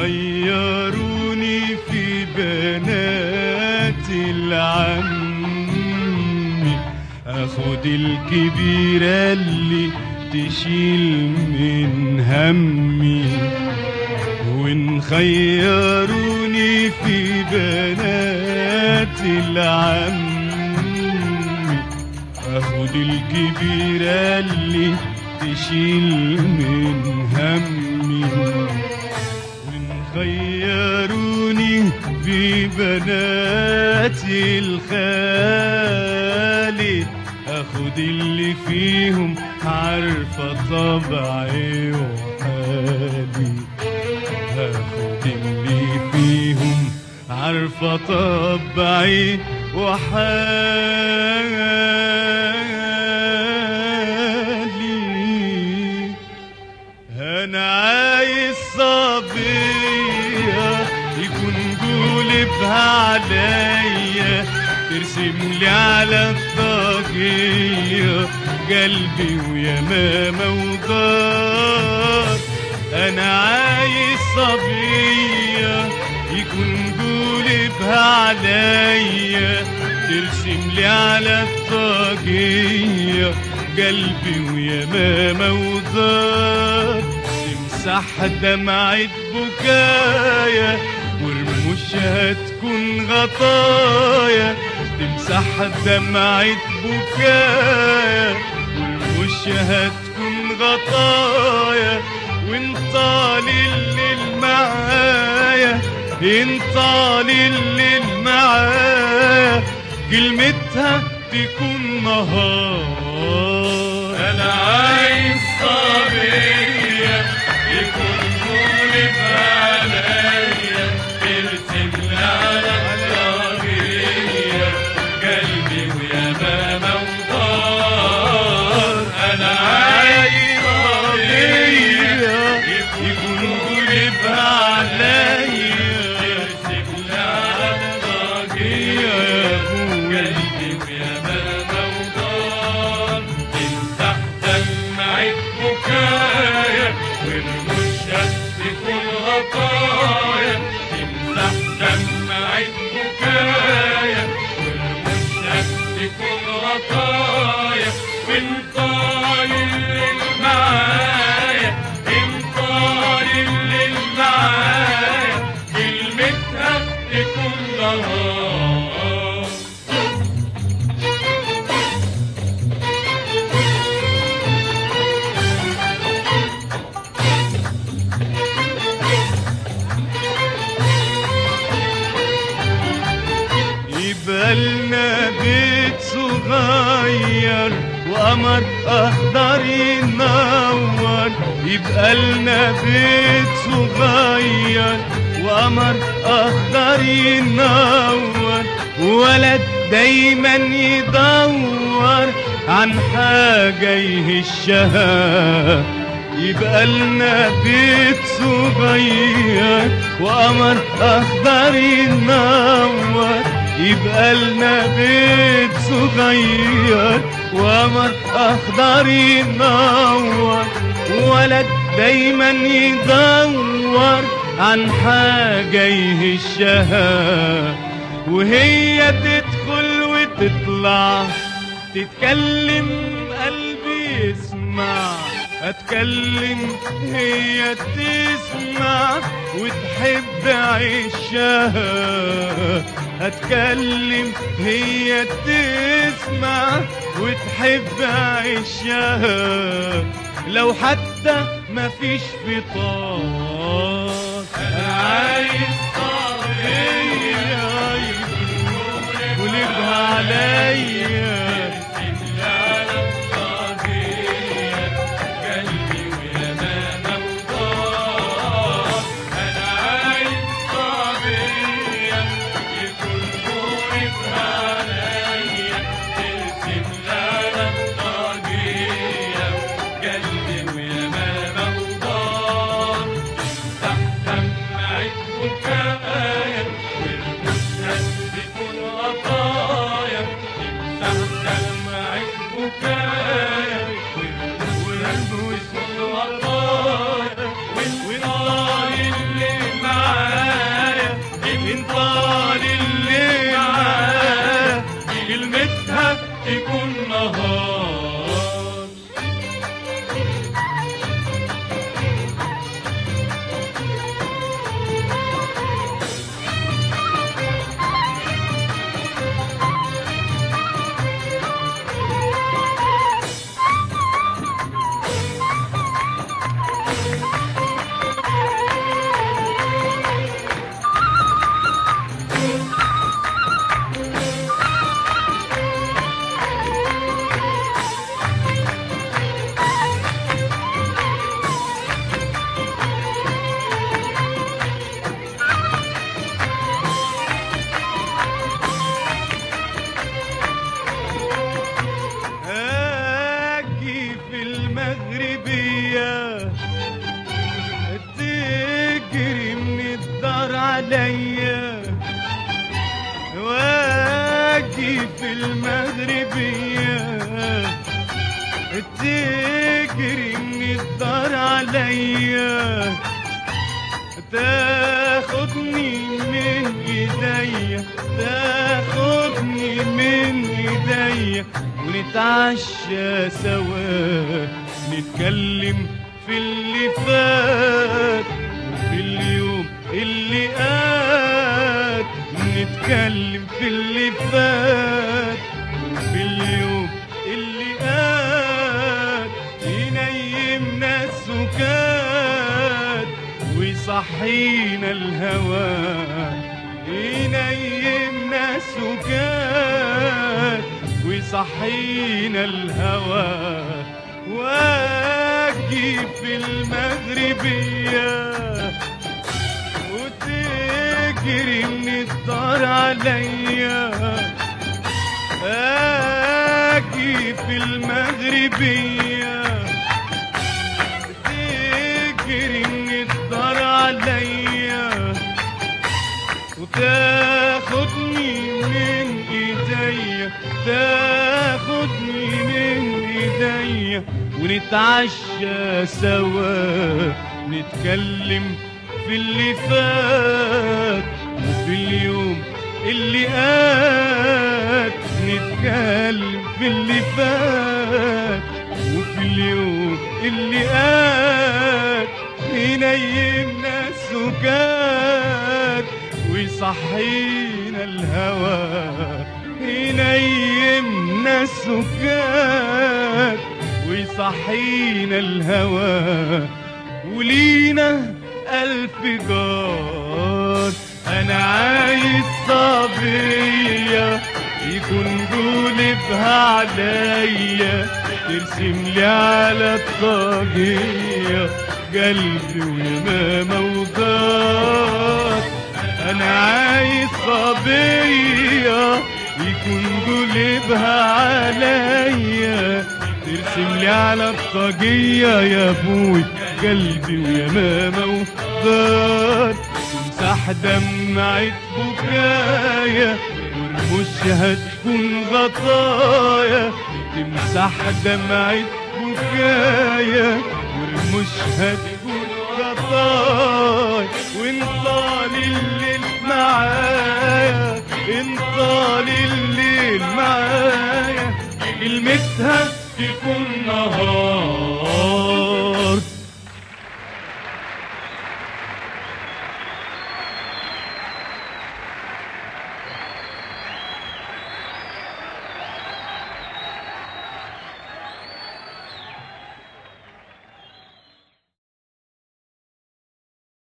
خيروني في بنات العم اخد الكبيرة اللي تشيل من همي وان خيروني في بنات العم اخد الكبيرة اللي تشيل من همي وان خيروني في بنات الخالي اخد اللي فيهم عارفة طبعي وحالي هاخد اللي فيهم عارفة طبعي وحالي انا عايز صبية يكون قلبها عليا ترسم لي على الطاقية قلبي ويا ماما ودار انا عايز صبية يكون قلبها عليا ترسم لي على الطاقية قلبي ويا ماما وزار تمسح دمعة بكايا ورموشها تكون غطايا تمسح دمعة بكايا ورموشها تكون غطايا وانت الليل معايا انت الليل معايا كلمتها تكون نهار انا عايز صبية يكون قلب عليا ترسم لي على الطاقية قلبي ويا ماما ودار انا عايز صبية يكون قلب عليا ترسم لي على الطاقية قلبي ويا ماما ودار تمسح دمعة بكايا والمشهد تكون غطايا تمسح دمعة بكايا والمشهد تكون غطايا وانت اللي معايا انت اللي معايا كلمتها تكون نهار يبقى لنا بيت صغير وقمر اخضر ينور يبقى لنا بيت صغير وقمر اخضر ينور ولد دايما يدور عن حاجة يهشها يبقى لنا بيت صغير وقمر اخضر ينور يبقى لنا بيت صغير وقمر اخضر ينور ولد دايما يدور عن حاجة يهشها وهي تدخل وتطلع تتكلم قلبي يسمع اتكلم هي تسمع وتحب عيشها اتكلم هي تسمع وتحب عيشها لو حتى ما فيش فطار انا عايز هي قلبها عليا والمشهد بيكون غطايا عليا واجي في المغربية تجري من الدار عليا تاخدني من ايديا تاخدني من ايديا ونتعشى سوا نتكلم في اللي فات وفي اليوم اللي قات نتكلم في اللي فات وفي اليوم اللي قات ينيمنا السكات ويصحينا الهوى ينيمنا السكات ويصحينا الهوى واجي في المغربية وتجري من الدار عليا اجي في المغربية تجري من الدار عليا وتاخدني من ايديا تاخدني من ايديا ونتعشى سوا نتكلم في اللي فات وفي اليوم اللي قات نتكلم في اللي فات وفي اليوم اللي قات ينيمنا السكات ويصحينا الهوى ينيمنا السكات ويصحينا الهوى ولينا ألف جار أنا عايز صبية يكون قلبها عليا ترسم لي على الطاقية قلبي ويمامة وجار أنا عايز صبية يكون قلبها عليا ترسم لي على الطاقية يا ابوي قلبي ويا ماما وضار تمسح دمعة بكايا ورموشها تكون غطايا تمسح دمعة بكايا ورموشها تكون غطايا وانطال الليل معايا انطال الليل معايا كلمتها تكون نهار